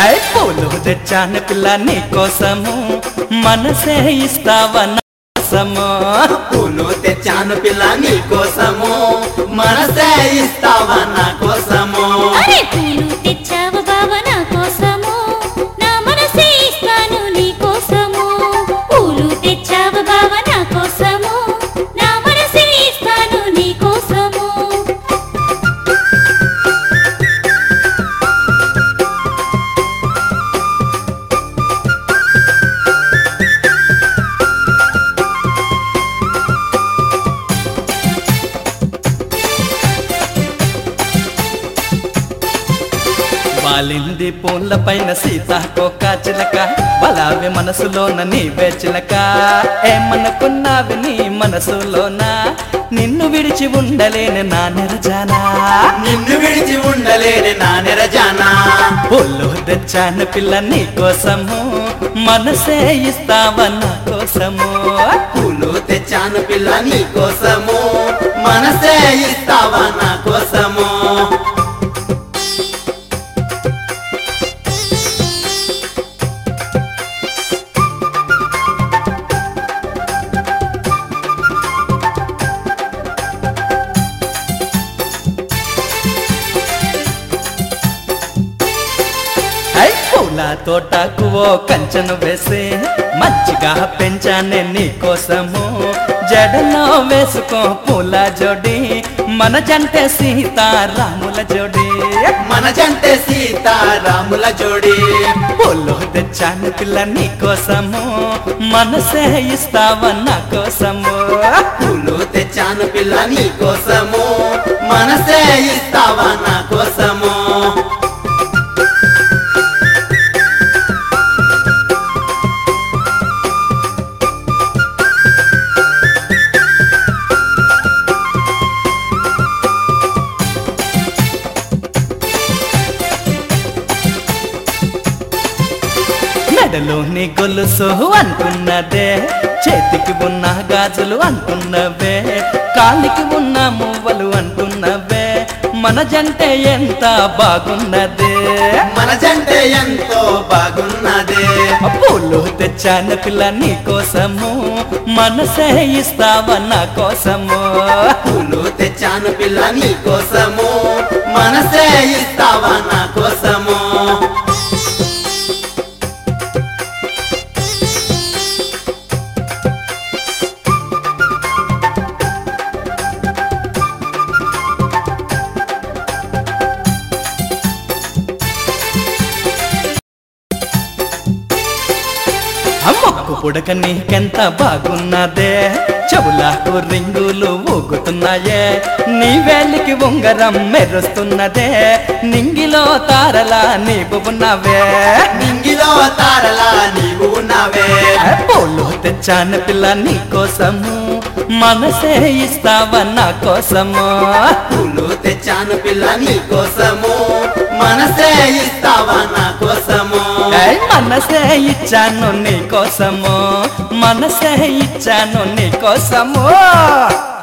I పూలు తెచ్చాను పిల్ల నీ కోసము మనసే ఇస్తావా నా కోసము పూలు తెచ్చాను పిల్ల నీ కోసము మనసే ఇస్తావా నా కోసము అరే పూలు తెచ్చావు బావ నా కోసము నా మనసే ఇస్తాను నీ కోసము పూలు తెచ్చావు బావ నా కోసము నా మనసే ఇస్తాను నీ కోసము వాలింది పూల పైన సీతాకోక చిలక బలావి మనసులోన నీవే చిలక ఏమనుకున్నావి నీ మనసులోన నిన్ను విడిచి ఉండలేని నా నిరజానా నిన్ను విడిచి ఉండలేని నా నిరజానా పూలు తెచ్చాను పిల్ల నీ కోసము మనసే ఇస్తావా నా కోసము పూలు తెచ్చాను పిల్ల నీ కోసము మనసే ఇస్తావా నా కోసము ఐ పూల తోటకు ఓ కంచెను వేసి మంచిగా పెంచానే నీ కోసము జడలో వేసుకో పూల జోడి మన జంటే సీతారాముల జోడి మన జంటే సీతారాముల జోడి పూలు తెచ్చాను పిల్ల నీ కోసము మనసే ఇస్తావా నా కోసము పూలు తెచ్చాను పిల్ల నీ కోసము మనసే ఇస్తావా నా కోసము మెడలోని గొలుసు అంటున్నదే చేతికి ఉన్న గాజులు అంటున్నవే కాలికి ఉన్న మువ్వలు అంటున్నవే మన జంటే ఎంత బాగున్నదే మన జంటే ఎంతో బాగున్నదే పూలు తెచ్చాను పిల్ల నీ కోసము మనసే ఇస్తావా నా కోసము పూలు తెచ్చాను పిల్ల నీ కోసము మనసే ఇస్తావా నా కోసము అమ్మకు పుడక నీకెంత బాగున్నదే చెవులకు రింగులు ఊగుతున్నాయే నీ వేలికి ఉంగరం మెరుస్తున్నదే నింగిలో తారలా నీవు ఉన్నవే నింగిలో తారలా నీవు ఉన్నావే పూలు తెచ్చాను పిల్ల నీ కోసము మనసే ఇస్తావా నా కోసము పూలు తెచ్చాను పిల్ల నీ కోసము మనసే ఇస్తావా నా కోసము ఏయ్, మనసే ఇచ్చాను నీ కోసము మనసే ఇచ్చాను నీ కోసము